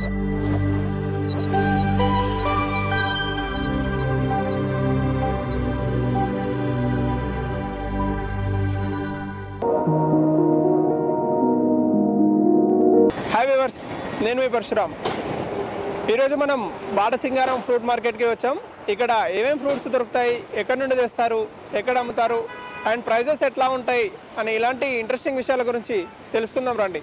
Hi viewers నేను మీ పరశురామ్ ఈరోజు మనం బాటసింగారం ఫ్రూట్ మార్కెట్కి వచ్చాం ఇక్కడ ఏమేం ఫ్రూట్స్ దొరుకుతాయి ఎక్కడి నుండి తెస్తారు ఎక్కడ అమ్ముతారు అండ్ ప్రైజెస్ ఎట్లా ఉంటాయి అని ఇలాంటి ఇంట్రెస్టింగ్ విషయాల గురించి తెలుసుకుందాం రండి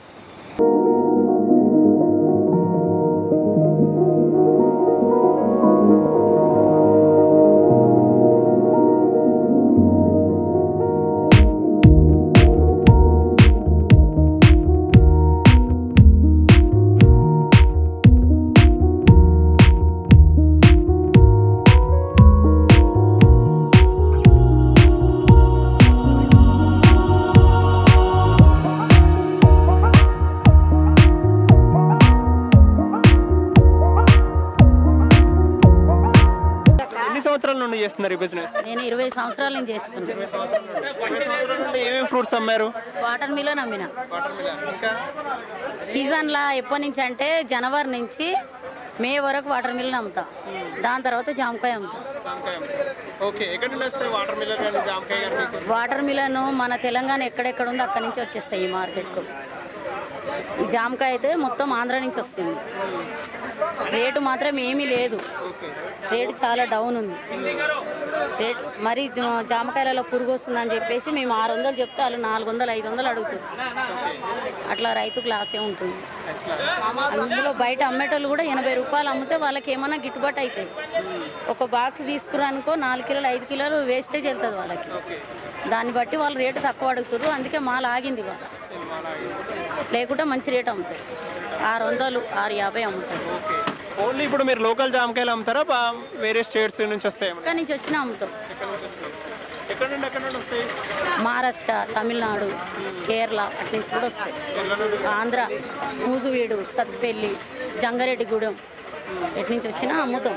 ఎన్ని సంవత్సరాల నుండి చేస్తున్నారు ఈ బిజినెస్ నేను ఇరవై సంవత్సరాల నుంచి చేస్తున్నాను ఇరవై సంవత్సరాల నుండి ఏమేమి ఫ్రూట్స్ అమ్మారు వాటర్ మిలన్ అమ్మిన ఇంకా సీజన్లా ఎప్పటి నుంచి అంటే జనవరి నుంచి మే వరకు వాటర్ మిలన్ అమ్ముతా దాని తర్వాత జామకాయ అమ్ముతా జామకాయ అమ్ముతారు. ఓకే ఎక్కడి నుండి వస్తాయి వాటర్ మిల్లర్ కానీ జామకాయ కానీ మీకు వాటర్ మిలన్ మన తెలంగాణ ఎక్కడెక్కడ ఉందో అక్కడి నుంచి వచ్చేస్తాయి ఈ మార్కెట్కు ఈ జామకాయ అయితే మొత్తం ఆంధ్ర నుంచి వస్తుంది రేటు మాత్రం ఏమీ లేదు రేటు చాలా డౌన్ ఉంది రేట్ మరి జా- జామకాయలలో పురుగు వస్తుందని చెప్పేసి మేము ఆరు వందలు చెప్తే వాళ్ళు నాలుగు వందలు ఐదు వందలు అడుగుతారు అట్లా రైతుకు లాసే ఉంటుంది అందులో బయట అమ్మేటోళ్ళు కూడా ఎనభై రూపాయలు అమ్మితే వాళ్ళకి ఏమైనా గిట్టుబాటు అవుతాయి ఒక బాక్స్ తీసుకురానుకో నాలుగు కిలోలు ఐదు కిలోలు వేస్టేజ్ వెళ్తుంది వాళ్ళకి దాన్ని బట్టి వాళ్ళు రేటు తక్కువ అడుగుతారు అందుకే మాల్ ఆగింది వాళ్ళ లేకుంటే మంచి రేటు అమ్ముతాయి ఆరు వందలు ఆరు యాభై అమ్ముతారు ఓకే ఓన్లీ ఇప్పుడు మీరు లోకల్ జామకాయలు అమ్ముతారా బా వేరే స్టేట్స్ నుంచి వస్తాయి ఏమన్నా? ఇక్కడ నుంచి వచ్చినా అమ్ముతాం ఎక్కడ నుంచి వచ్చినాయి? ఎక్కడ నుండి ఎక్కడ నుండి వస్తాయి మహారాష్ట్ర తమిళనాడు కేరళ అటు నుంచి కూడా వస్తాయి ఆంధ్ర మూజువీడు సత్తుపల్లి జంగారెడ్డిగూడెం ఎటు నుంచి వచ్చినా అమ్ముతాం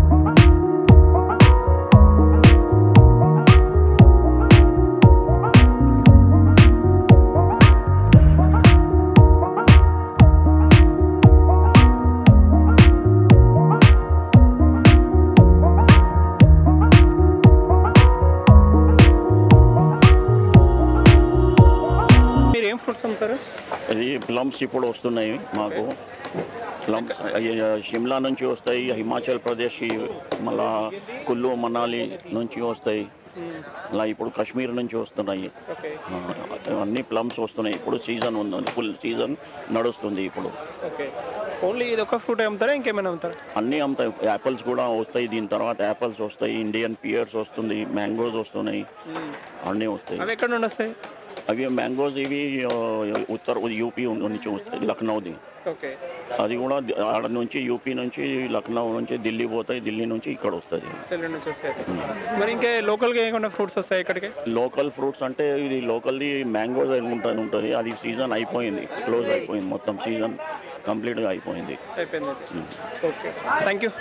మీరు ఏం ఫ్రూట్స్ అమ్ముతారు ఇది ప్లమ్స్ ఇప్పుడు వస్తున్నాయి మాకు ప్లమ్స్ అయ్యి షిమ్లా నుంచి వస్తాయి హిమాచల్ ప్రదేశ్ మళ్ళా కుల్లు మనాలి నుంచి వస్తాయి అలా ఇప్పుడు కాశ్మీర్ నుంచి వస్తున్నాయి ఓకే ఆ, అన్ని ప్లమ్స్ వస్తున్నాయి ఇప్పుడు సీజన్ ఉంది ఫుల్ సీజన్ నడుస్తుంది ఇప్పుడు ఓకే ఓన్లీ ఇది ఒక ఫ్రూట్ అమ్ముతారా ఇంకేమైనా అమ్ముతారా అన్నీ అమ్ముతాయి యాపిల్స్ కూడా వస్తాయి దీని తర్వాత యాపిల్స్ వస్తాయి ఇండియన్ పియర్స్ వస్తుంది మ్యాంగోస్ వస్తున్నాయి అన్నీ వస్తాయి అవి ఎక్కడ నుండి వస్తాయి అవి మ్యాంగోస్ ఇవి ఆ, ఉత్తర యూపీ నుంచి వస్తాయి లక్నోది ఓకే అది కూడా ది- ఆడ నుంచి యూపీ నుంచి లక్నో నుంచి ఢిల్లీ పోతాయి ఢిల్లీ నుంచి ఇక్కడ వస్తుంది ఢిల్లీ నుంచి వస్తాయి మరి ఇంకా లోకల్గా ఏమైనా ఫ్రూట్స్ వస్తాయి ఇక్కడికి లోకల్ ఫ్రూట్స్ అంటే ఇది లోకల్ది మ్యాంగోస్ ఉంటుంది ఉంటుంది అది సీజన్ అయిపోయింది క్లోజ్ అయిపోయింది మొత్తం సీజన్ కంప్లీట్గా అయిపోయింది అయిపోయింది ఓకే థ్యాంక్ యూ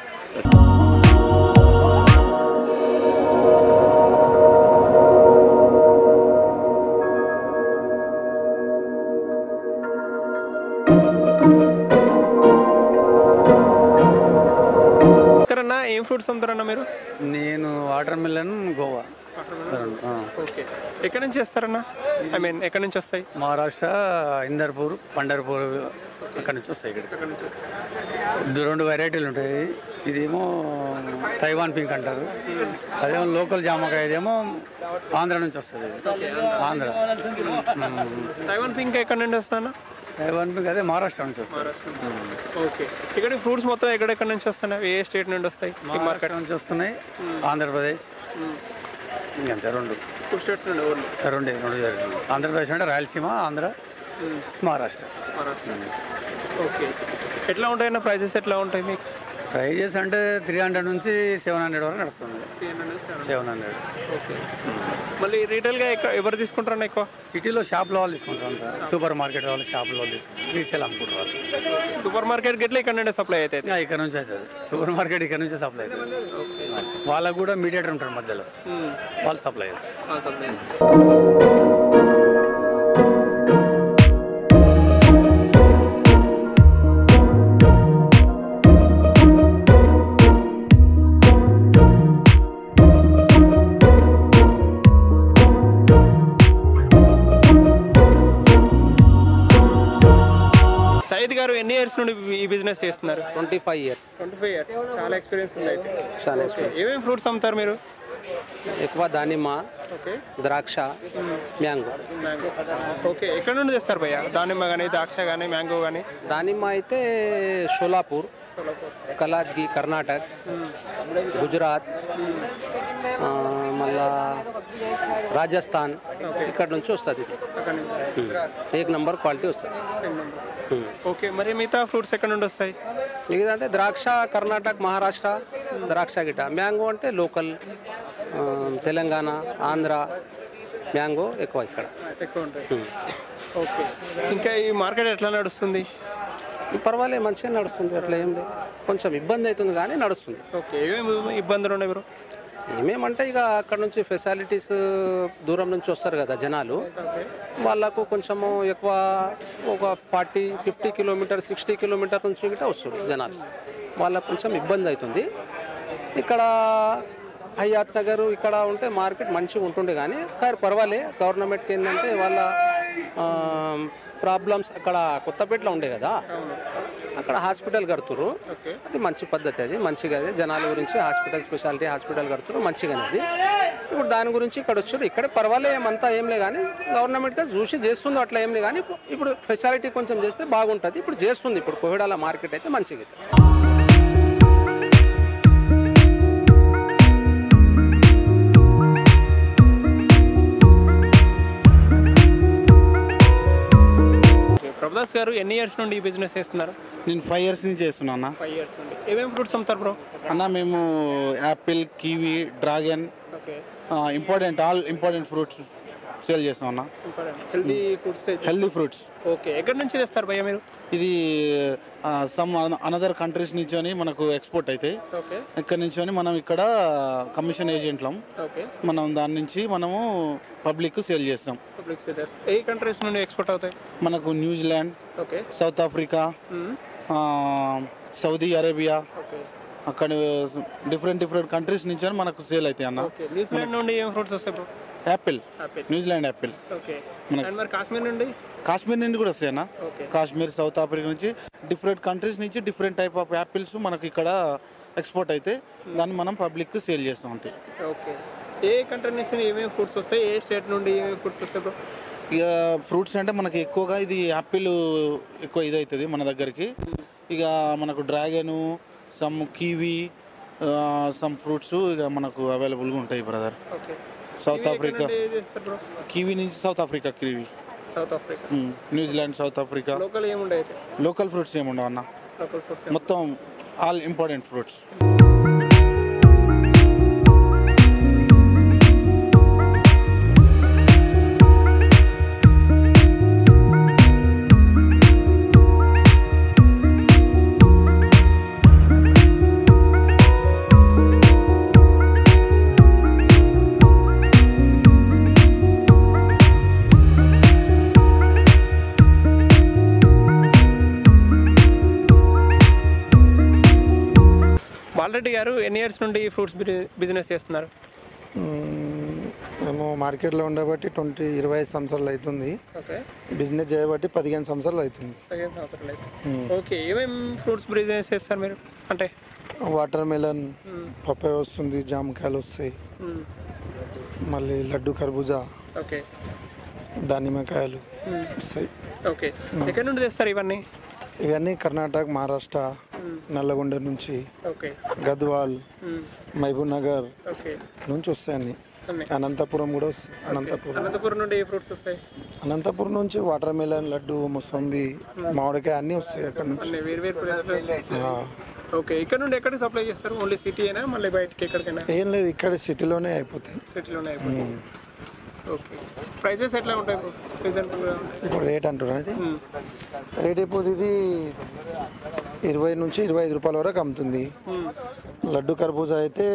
ఎక్కడన్నా ఏం ఫ్రూట్స్ అమ్ముతారన్నా మీరు నేను వాటర్ మిలన్ గోవా రెండు, ఆ. ఓకే ఎక్కడి నుంచి వస్తారన్నా ఐ మీన్ ఎక్కడి నుంచి వస్తాయి మహారాష్ట్ర ఇందర్పూర్ పండర్పూర్ అక్కడ నుంచి వస్తాయి ఇక్కడ ఇది రెండు వెరైటీలు ఉంటాయి ఇదేమో తైవాన్ పింక్ అంటారు అదేమో లోకల్ జామకాయ ఇదేమో ఆంధ్ర నుంచి వస్తుంది ఆంధ్ర మ్మ్. తైవాన్ పింక్ ఎక్కడి నుండి వస్తానా తైవాన్ పింక్ అదే మహారాష్ట్ర నుంచి వస్తుంది ఓకే ఇక్కడ ఫ్రూట్స్ మొత్తం ఎక్కడెక్కడ నుంచి వస్తున్నాయి ఏ స్టేట్ నుండి వస్తాయి ఈ మార్కెట్ మహారాష్ట్ర నుంచి వస్తున్నాయి ఆంధ్రప్రదేశ్ ఇంకంతే రెండు టూ స్టేట్స్ నుండి ఓన్లీ రెండు రెండు జరుగుతుంది ఆంధ్రప్రదేశ్ అంటే రాయలసీమ ఆంధ్ర మహారాష్ట్ర ఓకే ఎట్లా ఉంటాయన్న ప్రైజెస్ ఎట్లా ఉంటాయి మీకు ప్రైజెస్ అంటే త్రీ హండ్రెడ్ నుంచి సెవెన్ హండ్రెడ్ వరకు నడుస్తుంది సెవెన్ హండ్రెడ్ ఓకే మళ్ళీ రీటైల్గా ఎక్కువ ఎవరు తీసుకుంటారన్న ఎక్కువ సిటీలో షాప్లో వాళ్ళు తీసుకుంటారు అంతా సూపర్ మార్కెట్ వాళ్ళు షాపులో వాళ్ళు తీసుకుంటారు రీసేల్ అమ్ముకుంటారు వాళ్ళు సూపర్ మార్కెట్ గిట్ల ఇక్కడ నుండి సప్లై అవుతాయి ఇంకా ఇక్కడ నుంచి అవుతుంది సూపర్ మార్కెట్ ఇక్కడ నుంచి సప్లై అవుతుంది వాళ్ళకు కూడా మీడియేటర్ ఉంటారు మధ్యలో వాళ్ళు సప్లై చేస్తారు ఇయర్స్ నుండి ఈ బిజినెస్ చేస్తున్నారు twenty five years twenty five years చాలా ఎక్స్పీరియన్స్ ఉంది అయితే చాలా ఓకే ఏమేమి ఫ్రూట్స్ అమ్ముతారు మీరు ఎక్కువ దానిమ్మ ఓకే ద్రాక్ష మ్యాంగో మ్యాంగో ఓకే ఎక్కడ నుండి తెస్తారు భయ్య దానిమ్మ కానీ ద్రాక్ష కానీ మ్యాంగో కానీ దానిమ్మ అయితే షోలాపూర్ కలాద్గి కర్ణాటక్ గుజరాత్ ఆ, మళ్ళా రాజస్థాన్ ఇక్కడ నుంచి వస్తుంది ఇది అక్కడ నుంచి ఏక్ నంబర్ క్వాలిటీ వస్తుంది ఓకే మరి మిగతా ఫ్రూట్స్ ఎక్కడ నుండి వస్తాయి మిగతా అంటే ద్రాక్ష కర్ణాటక మహారాష్ట్ర ద్రాక్ష గిట మ్యాంగో అంటే లోకల్ ఆ, తెలంగాణ ఆంధ్ర మ్యాంగో ఎక్కువ ఇక్కడ ఎక్కువ ఉంటాయి ఓకే ఇంకా ఈ మార్కెట్ ఎట్లా నడుస్తుంది పర్వాలేదు మంచిగా నడుస్తుంది అట్లా ఏం లేదు కొంచెం ఇబ్బంది అవుతుంది కానీ నడుస్తుంది ఓకే ఏమేమి ఇబ్బందులు ఉన్నాయి బ్రో ఏమేమంటే ఇక అక్కడ నుంచి ఫెసిలిటీస్ దూరం నుంచి వస్తారు కదా జనాలు వాళ్ళకు కొంచెము ఎక్కువ ఒక forty fifty kilometer sixty kilometer నుంచి గిట్ట వస్తారు జనాలు వాళ్ళకు కొంచెం ఇబ్బంది అవుతుంది ఇక్కడ హయాత్ నగర్ ఇక్కడ ఉంటే మార్కెట్ మంచిగా ఉంటుండే కానీ కానీ పర్వాలే గవర్నమెంట్కి ఏంటంటే వాళ్ళ ప్రాబ్లమ్స్ అక్కడ కొత్తపేటలో ఉండే కదా అక్కడ హాస్పిటల్ కడుతురు అది మంచి పద్ధతి అది మంచిగా అది జనాల గురించి హాస్పిటల్ స్పెషాలిటీ హాస్పిటల్ కడుతురు మంచిగానే అది ఇప్పుడు దాని గురించి ఇక్కడ వచ్చారు ఇక్కడ పర్వాలే ఏమంతా ఏం లే కానీ గవర్నమెంట్ చూసి చేస్తుందో అట్లా ఏం లే కానీ ఇప్పుడు ఫెసిలిటీ కొంచెం చేస్తే బాగుంటుంది ఇప్పుడు చేస్తుంది ఇప్పుడు కోవిడాల మార్కెట్ అయితే మంచిగా ఉంది. ఓకే ప్రభుదాస్ గారు ఎన్ని ఇయర్స్ నుండి ఈ బిజినెస్ చేస్తున్నారు నేను ఫైవ్ ఇయర్స్ నుంచి చేస్తున్నా అన్న ఫైవ్ ఇయర్స్ నుండి ఏమేమి ఫ్రూట్స్ అమ్ముతారు బ్రో అన్న మేము apple kiwi dragon okay important all important fruits sale చేస్తాం అన్న healthy foods healthy fruits okay ఎక్కడి నుంచి తెస్తారు భయ్య మీరు ఇది సమ్ అనదర్ కంట్రీస్ నుంచి మనకు ఎక్స్పోర్ట్ అవుతాయి ఓకే ఇక్కడ నుంచి మనం ఇక్కడ కమిషన్ ఏజెంట్లం ఓకే మనం దాని నుంచి మనము పబ్లిక్ సేల్ చేస్తాం పబ్లిక్ సేదర్స్ ఏ కంట్రీస్ నుండి ఎక్స్పోర్ట్ అవుతాయి మనకు న్యూజిలాండ్ ఓకే సౌత్ ఆఫ్రికా ఆ, సౌదీ అరేబియా ఓకే అక్కడ డిఫరెంట్ డిఫరెంట్ కంట్రీస్ నుంచి మనకు సేల్ అవుతాయి అన్న ఓకే న్యూజిలాండ్ నుండి ఏం ఫ్రూట్స్ వస్తాయి bro apple apple New Zealand apple okay మనకు- అండ్ మరి కాశ్మీర్ నుండి కాశ్మీర్ నుండి కూడా వస్తాయి అన్న ఓకే కాశ్మీర్ సౌత్ ఆఫ్రికా నుంచి డిఫరెంట్ కంట్రీస్ నుంచి డిఫరెంట్ టైప్ ఆఫ్ యాపిల్స్ మనకి ఇక్కడ ఎక్స్పోర్ట్ అయితే దాన్ని మనం పబ్లిక్ సేల్ చేస్తాం అంతే ఓకే ఏ కంట్రీ నుంచి ఏమేమి ఫ్రూట్స్ వస్తాయి ఏ స్టేట్ నుండి ఏమేమి ఫ్రూట్స్ వస్తాయి బ్రో ఇక ఫ్రూట్స్ అంటే మనకి ఎక్కువగా ఇది యాపిల్ ఎక్కువ ఇది అవుతుంది మన దగ్గరికి ఇక మనకు dragon some kiwi some fruits ఇక మనకు అవైలబుల్గా ఉంటాయి బ్రదర్ ఓకే సౌత్ ఆఫ్రికా ఏ చేస్తారు బ్రో కివీ నుంచి South Africa kiwi South Africa um, New Zealand South Africa local ఏముండే అయితే లోకల్ ఫ్రూట్స్ ఏముండవు అన్న లోకల్ ఫ్రూట్స్ మొత్తం ఆల్ ఇంపార్టెంట్ ఫ్రూట్స్ బాలరెడ్డి గారు ఎన్ని ఇయర్స్ నుండి ఫ్రూట్స్ బిజినెస్ చేస్తున్నారు మ్మ్. మేము మార్కెట్లో ఉండబట్టి ట్వంటీ ఇరవై ఐదు సంవత్సరాలు అవుతుంది ఓకే బిజినెస్ చేయబట్టి పదిహేను సంవత్సరాలు అవుతుంది పదిహేను సంవత్సరాలు అయితే ఓకే ఏమేమి ఫ్రూట్స్ బిజినెస్ చేస్తారు మీరు అంటే వాటర్ మెలన్ పప్పాయ వస్తుంది జామకాయలు వస్తాయి మ్మ్. మళ్ళీ లడ్డు కర్బూజా ఓకే దానిమ్మకాయలు వస్తాయి ఓకే ఎక్కడి నుండి తెస్తారు ఇవన్నీ ఇవన్నీ కర్ణాటక మహారాష్ట్ర నల్లగొండ నుంచి okay Gadwal hmm. Mahabubnagar okay నుంచి వస్తాయి అన్ని అన్నీ. అనంతపురం కూడా వస్తాయి అనంతపురం అనంతపురం నుండి ఏ ఫ్రూట్స్ వస్తాయి అనంతపురం నుంచి వాటర్ మెలన్ లడ్డు మొసంబి మామిడికాయ అన్నీ వస్తాయి అక్కడ నుంచి అన్నీ వేరు వేరు ప్లేస్లో ఆ. ఓకే ఇక్కడ నుండి ఎక్కడికి సప్లై చేస్తారు ఓన్లీ సిటీ అయినా మళ్ళీ బయటకి ఎక్కడికైనా ఏం లేదు ఇక్కడ సిటీలోనే అయిపోతాయి సిటీలోనే అయిపోతుంది ఓకే ప్రైసెస్ ఎట్లా ఉంటాయి రీజనబుల్గా ఇప్పుడు రేట్ అంటున్నా ఇది రేట్ ఇప్పుడు ఇది ఇరవై నుంచి ఇరవై ఐదు రూపాయల వరకు అమ్ముతుంది లడ్డు కర్బూజా అయితే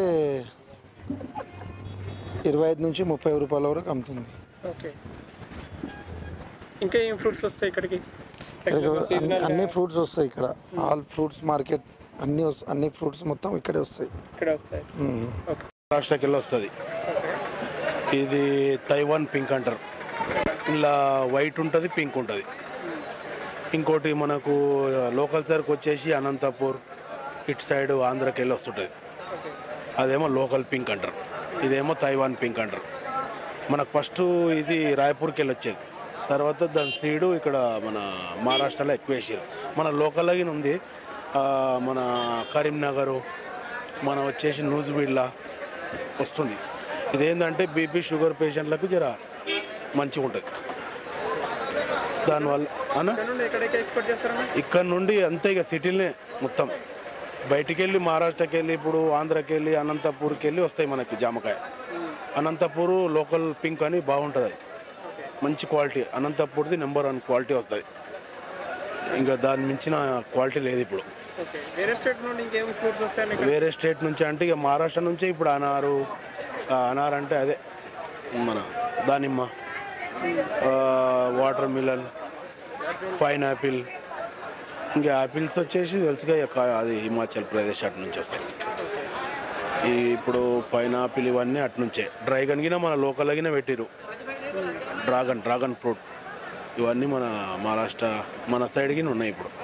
ఇరవై ఐదు నుంచి ముప్పై రూపాయల వరకు అమ్ముతుంది ఓకే ఇంకా ఏం ఫ్రూట్స్ వస్తాయి ఇక్కడికి అన్ని- అన్ని ఫ్రూట్స్ వస్తాయి ఇక్కడ ఆల్ ఫ్రూట్స్ మార్కెట్ అన్ని వస్- అన్ని ఫ్రూట్స్ మొత్తం ఇక్కడే వస్తాయి ఇక్కడ వస్తాయి మ్మ్. ఓకే మహారాష్ట్రకి వెళ్ళి వస్తుంది ఇది తైవాన్ పింక్ అంటారు ఇలా వైట్ ఉంటుంది పింక్ ఉంటుంది ఇంకోటి మనకు లోకల్ సరుకు వచ్చేసి అనంతపూర్ ఇటు సైడ్ ఆంధ్రాకి వెళ్ళి వస్తుంటుంది అదేమో లోకల్ పింక్ అంటారు ఇదేమో తైవాన్ పింక్ అంటారు మనకు ఫస్ట్ ఇది రాయపూర్కి వెళ్ళి వచ్చేది తర్వాత దాని సీడు ఇక్కడ మన మహారాష్ట్రలో ఎక్కువ వేసారు మన లోకల్ అయిన ఉంది ఆ, మన కరీంనగరు మన వచ్చేసి నూజివీడ్లా వస్తుంది ఇదేంటంటే బీపీ షుగర్ పేషెంట్లకు జర మంచిగా ఉంటుంది దానివల్ల అన్న ఎక్కడికి ఎక్స్పోర్ట్ చేస్తారన్నా ఇక్కడ నుండి అంతే ఇక సిటీలనే మొత్తం బయటికి వెళ్ళి మహారాష్ట్రకి వెళ్ళి ఇప్పుడు ఆంధ్రాకి వెళ్ళి అనంతపూర్కి వెళ్ళి వస్తాయి మనకి జామకాయ అనంతపూర్ లోకల్ పింక్ అని బాగుంటుంది అది మంచి క్వాలిటీ అనంతపూర్ది నెంబర్ వన్ క్వాలిటీ వస్తుంది ఇంకా దాని మించిన క్వాలిటీ లేదు ఇప్పుడు ఓకే వేరే స్టేట్ నుండి ఇంకేం ఫ్రూట్స్ వస్తాయని ఇక్కడ వేరే స్టేట్ నుంచి అంటే ఇక మహారాష్ట్ర నుంచి ఇప్పుడు అనారు ఆ, అనార్ అంటే అదే మన దానిమ్మ వాటర్ మిలన్ ఫైన్ యాపిల్ ఇంకా యాపిల్స్ వచ్చేసి తెలుసుగా ఇక అది హిమాచల్ ప్రదేశ్ అటు నుంచి వస్తాయి ఈ ఇప్పుడు ఫైన్ ఆపిల్ ఇవన్నీ అటు నుంచే డ్రాగన్ గిన మన లోకల్ గిన పెట్టిరు డ్రాగన్ డ్రాగన్ ఫ్రూట్ ఇవన్నీ మన మహారాష్ట్ర మన సైడ్ గిన ఉన్నాయి ఇప్పుడు